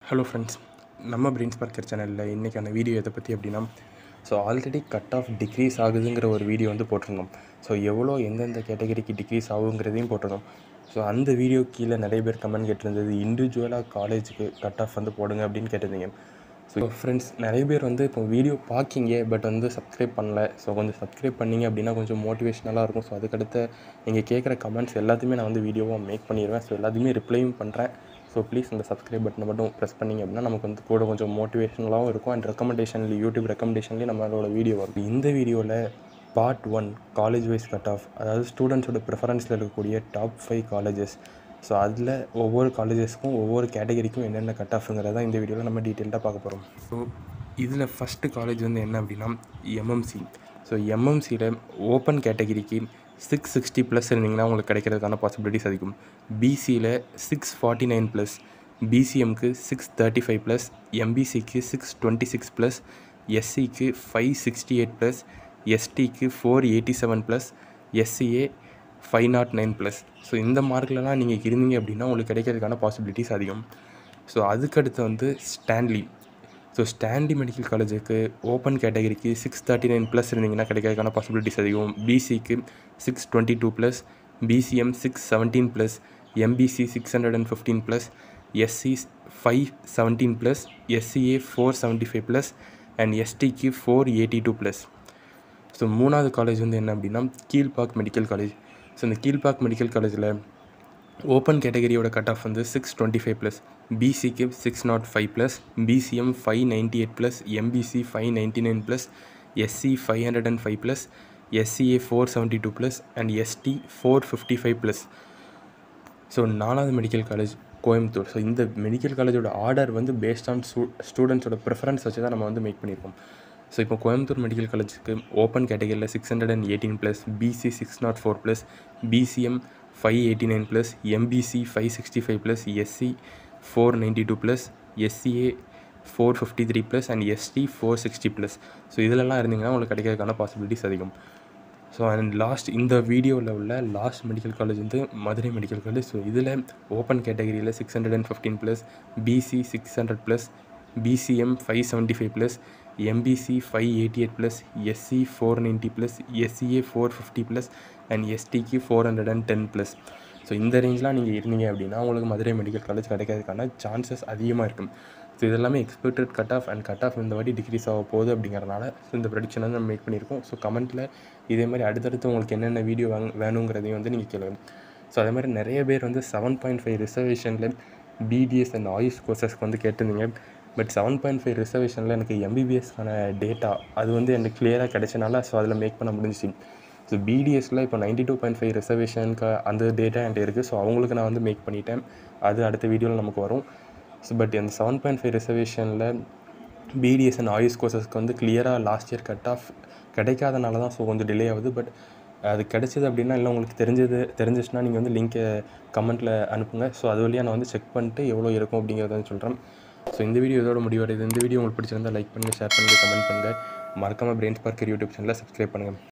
hello friends நம்ம brain sparker சேனலில் இன்றைக்கான வீடியோ எதை பற்றி அப்படின்னா so already cut off decrease ஆகுதுங்கிற ஒரு வீடியோ வந்து போட்டிருந்தோம் ஸோ எவ்வளோ எந்தெந்த கேட்டகரிக்கு டிக்ரீஸ் ஆகுங்கிறதையும் போட்டிருந்தோம் ஸோ அந்த வீடியோ கீழே நிறைய பேர் கமெண்ட் கேட்டிருந்தது இண்டிவிஜுவலாக காலேஜுக்கு கட் ஆஃப் வந்து போடுங்க அப்படின்னு கேட்டிருந்தீங்க ஸோ ஃப்ரெண்ட்ஸ் நிறைய பேர் வந்து இப்போ வீடியோ பார்க்கிங்க பட் வந்து சப்ஸ்கிரைப் பண்ணல ஸோ கொஞ்சம் சப்ஸ்கிரைப் பண்ணிங்க அப்படின்னா கொஞ்சம் மோட்டிவேஷ்னலாக இருக்கும் ஸோ அதுக்கடுத்து நீங்கள் கேட்குற கமெண்ட்ஸ் எல்லாத்தையுமே நான் வந்து வீடியோவாக மேக் பண்ணிடுவேன் ஸோ எல்லாத்தையுமே ரிப்ளையும் பண்ணுறேன் ஸோ ப்ளீஸ் அந்த சப்ஸ்கிரைப் பட்டனை மட்டும் ப்ரெஸ் பண்ணிங்க அப்படின்னா நமக்கு வந்து கூட கொஞ்சம் மோட்டிவேஷனலாகவும் இருக்கும் அண்ட் ரெக்கமெண்டேஷன்ல யூடியூப் ரெக்கமெண்டேஷன்லேயும் நம்மளோட வீடியோ வரும் இந்த வீடியோவில் part one college wise cut off அதாவது ஸ்டூடெண்ட்ஸோட ப்ரிஃபரன்ஸில் இருக்கக்கூடிய டாப் ஃபைவ் காலேஜஸ் ஸோ அதில் ஒவ்வொரு காலேஜஸ்க்கும் ஒவ்வொரு கேட்டகரிக்கும் என்னென்ன கட் ஆஃப்ங்கிறத இந்த வீடியோவில் நம்ம டீட்டெயில்டாக பார்க்க போகிறோம் ஸோ இதில் ஃபஸ்ட்டு காலேஜ் வந்து என்ன அப்படின்னா எம்எம்சி ஸோ எம்எம்சியில் ஓப்பன் கேட்டகரிக்கு சிக்ஸ் சிக்ஸ்டி ப்ளஸ் இருந்தீங்கன்னா உங்களுக்கு கிடைக்கிறதுக்கான பாசிபிலிட்டிஸ் அதிகம் பிசியில் சிக்ஸ் ஃபார்ட்டி நைன் ப்ளஸ் பிசிஎம்க்கு சிக்ஸ் தேர்ட்டி ஃபைவ் ப்ளஸ் எம்பிசிக்கு சிக்ஸ் டுவெண்ட்டி சிக்ஸ் ப்ளஸ் எஸ்சிக்கு ஃபைவ் சிக்ஸ்டி எயிட் ப்ளஸ் எஸ்டிக்கு four eighty seven plus SCA five nought nine plus so இந்த மார்க்லலாம் நீங்கள் இருந்தீங்க அப்படின்னா உங்களுக்கு கிடைக்கிறதுக்கான பாசிபிலிட்டிஸ் அதிகம் ஸோ அதுக்கடுத்து வந்து ஸ்டான்லி ஸோ ஸ்டான்லி மெடிக்கல் காலேஜுக்கு ஓப்பன் கேட்டகரிக்கு சிக்ஸ் தேர்ட்டி நைன் ப்ளஸ் இருந்தீங்கன்னா கிடைக்கிறதுக்கான பாசிபிலிட்டிஸ் அதிகம் பிசிக்கு six twenty two plus PCM six seventeen plus MBC six hundred and fifteen plus SC five seventeen plus SCA four seventy five plus and எஸ்டிக்கு four eighty two plus so மூணாவது college வந்து என்ன அப்படின்னா Kilpauk medical college so இந்த Kilpauk medical காலேஜில் open கேட்டகரியோட cut off வந்து six twenty five plus பிசிக்கு six nought five plus PCM five ninety eight plus MBC five ninety nine plus SC five hundred and five plus SCA four seventy two plus and ST four fifty five plus so நாலாவது medical college Coimbatore so இந்த medical காலேஜோட order வந்து based on ஸ்டூ ஸ்டூடெண்ட்ஸோட preference வச்சு தான் நம்ம வந்து மேக் பண்ணியிருக்கோம் ஸோ இப்போ கோயம்புத்தூர் மெடிக்கல் காலேஜுக்கு ஓப்பன் கேட்டகரியில் six hundred and eighteen plus PC six not four plus PCM five eighty nine plus MBC five sixty five plus SC four ninety two plus SCA four fifty three plus and ST four sixty plus so இதிலெல்லாம் இருந்தீங்கன்னா உங்களுக்கு கிடைக்கிறதுக்கான possibilities அதிகம் so and last இந்த வீடியோவில் உள்ள last medical college வந்து Madurai medical college so இதில் ஓப்பன் கேட்டகரியில் six hundred and fifteen plus PC six hundred plus PCM five seventy five plus MBC five eighty eight plus SC four ninety plus SCA four fifty plus and எஸ்டிக்கு four hundred and ten plus so இந்த ரேஞ்செலாம் நீங்கள் இருந்தீங்க அப்படின்னா உங்களுக்கு Madurai medical college கிடைக்கிறதுக்கான chances அதிகமாக இருக்கும் ஸோ இதெல்லாமே expected cut off and cut off இந்த வாட்டி டிக்ரீஸ் ஆக போகுது அப்படிங்கிறனால ஸோ இந்த ப்ரொடிக்ஷனை நம்ம மேக் பண்ணியிருக்கோம் ஸோ கமெண்ட்டில் இதே மாதிரி அடுத்தடுத்து உங்களுக்கு என்னென்ன வீடியோ வாங்க வேணுங்கிறதையும் வந்து நீங்கள் கேளுங்க ஸோ அதே மாதிரி நிறைய பேர் வந்து செவன் பாயிண்ட் ஃபைவ் ரிசர்வேஷனில் பிடிஎஸ் அண்ட் ஆயுஷ் கோர்சஸ்க்கு வந்து கேட்டிருந்தீங்க பட் செவன் பாயிண்ட் ஃபைவ் ரிசர்வேஷனில் எனக்கு எம்பிபிஎஸ்க்கான டேட்டா அது வந்து எனக்கு கிளியராக கிடைச்சனால ஸோ அதில் மேக் பண்ண முடிஞ்சிச்சு ஸோ பிடிஎஸில் இப்போ நைன்ட்டி டூ பாயிண்ட் ஃபைவ் ரிசர்வேஷனுக்கு அந்த டேட்டா என்கிட்ட இருக்குது ஸோ அவங்களுக்கு நான் வந்து மேக் பண்ணிட்டேன் அது அடுத்த வீடியோவில் நமக்கு வரும் ஸோ பட் அந்த செவன் பாயிண்ட் ஃபைவ் ரிசர்வேஷனில் பிடிஎஸ் அண்ட் ஆயுஷ் கோர்சஸ்க்கு வந்து கிளியராக லாஸ்ட் இயர் கட் ஆஃப் கிடைக்காதனால தான் ஸோ கொஞ்சம் டிலே ஆகுது பட் அது கிடைச்சது அப்படின்னா இல்லை உங்களுக்கு தெரிஞ்சது தெரிஞ்சிச்சுன்னா நீங்கள் வந்து லிங்க்கை கமெண்ட்டில் அனுப்புங்க ஸோ அது வழியாக நான் வந்து செக் பண்ணிட்டு எவ்வளோ இருக்கும் அப்படிங்கிறத வந்து சொல்கிறேன் ஸோ இந்த வீடியோ இதோட முடிவடையுது இந்த வீடியோ உங்களுக்கு பிடிச்சிருந்தா லைக் பண்ணுங்கள் ஷேர் பண்ணுங்கள் கமெண்ட் பண்ணுங்கள் மறக்காமல் பிரெயின் ஸ்பார்க்கர் யூடியூப் சேனலில் சப்ஸ்கிரைப் பண்ணுங்கள்